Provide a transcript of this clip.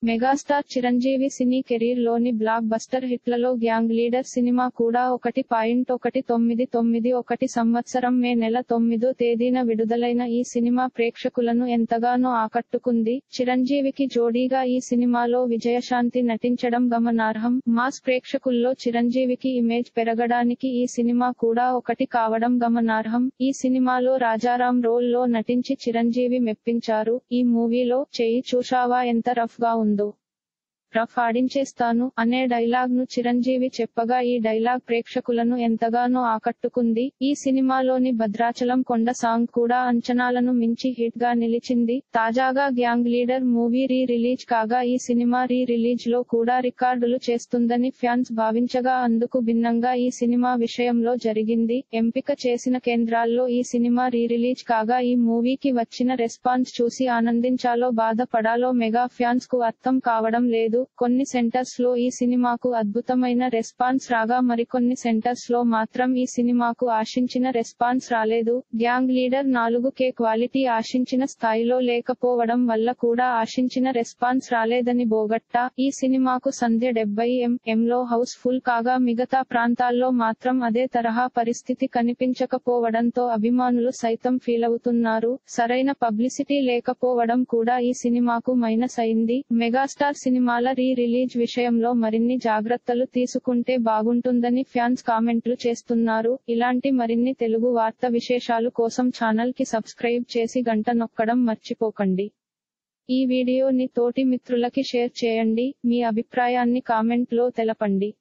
megastar Chiranjeevi సినీ career లోని block buster హిట్లలో గ్యాంగ్ లీడర్ సినిమా కూడా ఒకటి పాయింట్ ఒకటి తొమ్మిది తొమ్మిది ఒకటి సంవత్సరం మే నెల తొమ్మిదో తేదీన విడుదలైన ఈ సినిమా ప్రేక్షకులను ఎంతగానో ఆకట్టుకుంది చిరంజీవికి జోడీగా ఈ సినిమాలో విజయశాంతి నటించడం గమనార్హం మాస్ ప్రేక్షకుల్లో చిరంజీవికి ఇమేజ్ పెరగడానికి ఈ సినిమా కూడా ఒకటి కావడం గమనార్హం ఈ సినిమాలో రాజారాం రోల్ లో నటించి చిరంజీవి మెప్పించారు ఈ మూవీలో చెయ్యి చూశావా ఎంత రఫ్ గా ఉందో రఫ్ ఆడించేస్తాను అనే డైలాగ్ ను చిరంజీవి చెప్పగా ఈ డైలాగ్ ప్రేక్షకులను ఎంతగానో ఆకట్టుకుంది ఈ సినిమాలోని భద్రాచలం కొండ సాంగ్ కూడా అంచనాలను మించి హిట్ గా నిలిచింది తాజాగా Gang Leader movie re release కాగా ఈ సినిమా రీ రిలీజ్ లో కూడా రికార్డులు చేస్తుందని ఫ్యాన్స్ భావించగా అందుకు భిన్నంగా ఈ సినిమా విషయంలో జరిగింది ఎంపిక చేసిన కేంద్రాల్లో ఈ సినిమా రీ రిలీజ్ కాగా ఈ మూవీకి వచ్చిన రెస్పాన్స్ చూసి ఆనందించాలో బాధపడాలో మెగా ఫ్యాన్స్ కు అర్థం కావడం లేదు కొన్ని సెంటర్స్ లో ఈ సినిమాకు అద్భుతమైన రెస్పాన్స్ రాగా మరికొన్ని సెంటర్స్ లో మాత్రం ఈ సినిమాకు ఆశించిన రెస్పాన్స్ రాలేదు గ్యాంగ్ లీడర్ నాలుగు కే క్వాలిటీ ఆశించిన స్థాయిలో లేకపోవడం వల్ల కూడా ఆశించిన రెస్పాన్స్ రాలేదని బోగట్టా ఈ సినిమాకు సంధ్య డెబ్బై ఎం ఎం లో హౌస్ ఫుల్ కాగా మిగతా ప్రాంతాల్లో మాత్రం అదే తరహా పరిస్థితి కనిపించకపోవడంతో అభిమానులు సైతం ఫీల్ అవుతున్నారు సరైన పబ్లిసిటీ లేకపోవడం కూడా ఈ సినిమాకు మైనస్ అయింది మెగాస్టార్ సినిమాల రీ రిలీజ్ విషయంలో మరిన్ని జాగ్రత్తలు తీసుకుంటే బాగుంటుందని ఫ్యాన్స్ కామెంట్లు చేస్తున్నారు ఇలాంటి మరిన్ని తెలుగు వార్త విశేషాలు కోసం ఛానల్ కి సబ్స్క్రైబ్ చేసి గంట నొక్కడం మర్చిపోకండి ఈ వీడియోని తోటి మిత్రులకి షేర్ చేయండి మీ అభిప్రాయాన్ని కామెంట్ లో తెలపండి